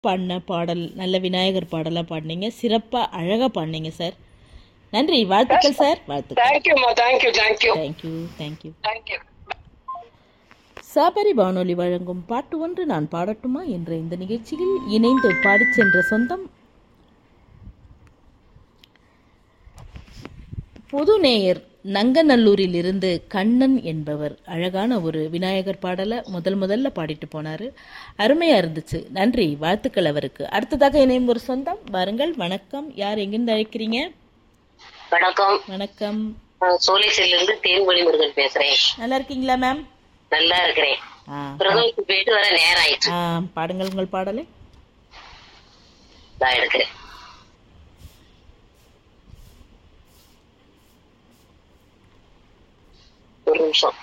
பாடின பாடல் நல்ல விநாயகர் பாடலாக பாடினீங்க சிறப்பாக அழகாக பாடினீங்க சார் நன்றி வாழ்த்துக்கள் சார் வாழ்த்துக்கள் தேங்க்யூம்மா thank you thank you thank you thank you thank you சாபரி வானொலி வழங்கும் பாட்டு ஒன்று நான் பாடட்டுமா என்ற இந்த நிகழ்ச்சியில் இணைந்து பாடிச் சென்ற சொந்தம் புது நேயர் நங்கநல்லூரில் இருந்து கண்ணன் என்பவர் அழகான ஒரு விநாயகர் பாடலை முதல் முதல்ல பாடிட்டு போனாரு அருமையா இருந்துச்சு நன்றி வாழ்த்துக்கள் அவருக்கு அடுத்ததாக இணையும் ஒரு சொந்தம் வாருங்கள் வணக்கம் யார் எங்கிருந்து அழைக்கிறீங்க வணக்கம் வணக்கம் நான் சோலேசில இருந்து தேன்மொழி முருகன் பேசுறேன் நல்லா இருக்கீங்களா மேம் நல்லா இருக்கிறேன் ஆ பிரதமருக்கு போயிட்டு வர நேரம் ஆயிடுச்சு ஆ, பாடுங்கள் உங்கள் பாடலை நான் எடுக்கிறேன் ஒரு நிமிஷம்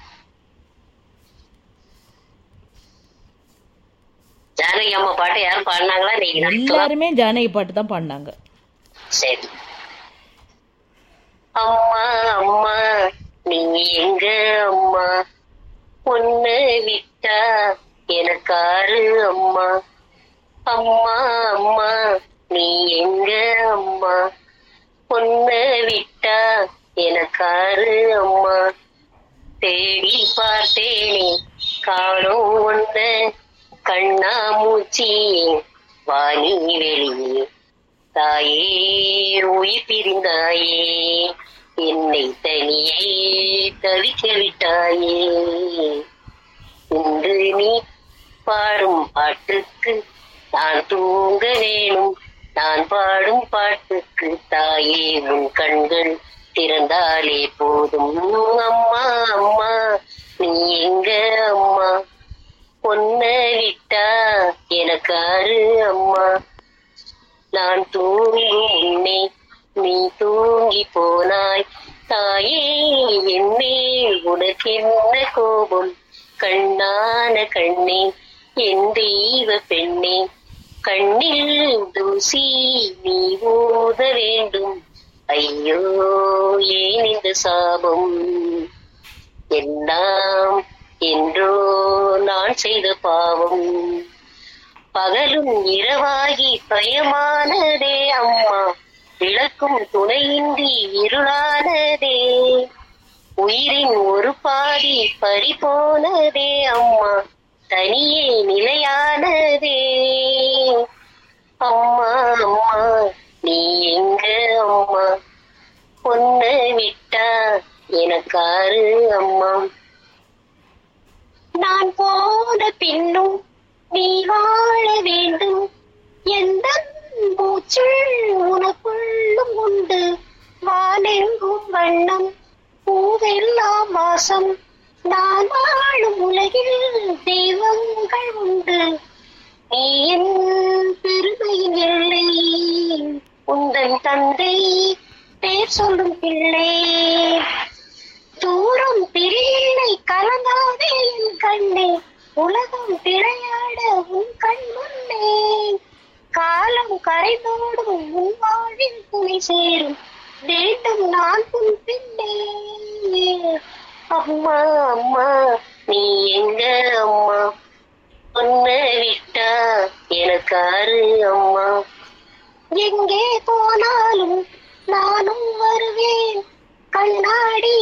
ஜானகி அம்மா பாட்டு யாரும் பாடினாங்களா நீங்க தான் எல்லாருமே ஜானகி பாட்டு தான் பாடினாங்க சரி அம்மா அம்மா நீ எங்க அம்மா பொண்ணு விட்டா எனக்காரு அம்மா அம்மா அம்மா நீ எங்க அம்மா பொண்ணு விட்டா எனக்காரு அம்மா தேடி பார்த்தேனே காணும் ஒண்ணு கண்ணா மூச்சி வாணி வெளியே தாயே உயிர் பிரிந்தாயே என்னை தனியே தவிக்க விட்டாயே இன்று நீ பாடும் பாட்டுக்கு நான் தூங்க வேணும் நான் பாடும் பாட்டுக்கு தாயே உன் கண்கள் திறந்தாலே போதும் அம்மா அம்மா நீ எங்க அம்மா பொண்ண விட்டா எனக்காரு அம்மா நான் தூங்கும் முன்னே நீ தூங்கி போனாய் தாயே என்னே உனக்கு என்ன கோபம் கண்ணான கண்ணே என் தெய்வ பெண்ணே கண்ணில் தூசி நீ ஊத வேண்டும் ஐயோ ஏன் இந்த சாபம் எல்லாம் என்றோ நான் செய்த பாவம் பகலும் இரவாகி பயமானதே அம்மா விளக்கும் துணையின்றி இருளானதே உயிரின் ஒரு பாதி பறி போனதே அம்மா தனியே நிலையானதே அம்மா அம்மா நீ எங்க அம்மா பொண்ணு விட்டா எனக்காரு அம்மா நான் போன பின்னும் நீ வாழ வேண்டும் எந்த மூச்சுள் உனக்குள்ளும் உண்டு வானெங்கும் வண்ணம் பூவெல்லாம் வாசம் நான் வாழும் உலகில் தெய்வங்கள் உண்டு நீ என் பெருமையின் எல்லை உந்தன் தந்தை பேர் சொல்லும் பிள்ளை தூரம் பிரியில்லை கலங்காதே என் கண்ணே உலகம் விளையாட உன் கண் முன்னே காலம் கரைந்தோடும் உன் வாழ்வில் துணை சேரும் வேண்டும் நான் உன் பின்னே அம்மா அம்மா நீ எங்க அம்மா உன்னை விட்டா எனக்காரு அம்மா எங்கே போனாலும் நானும் வருவேன் கண்ணாடி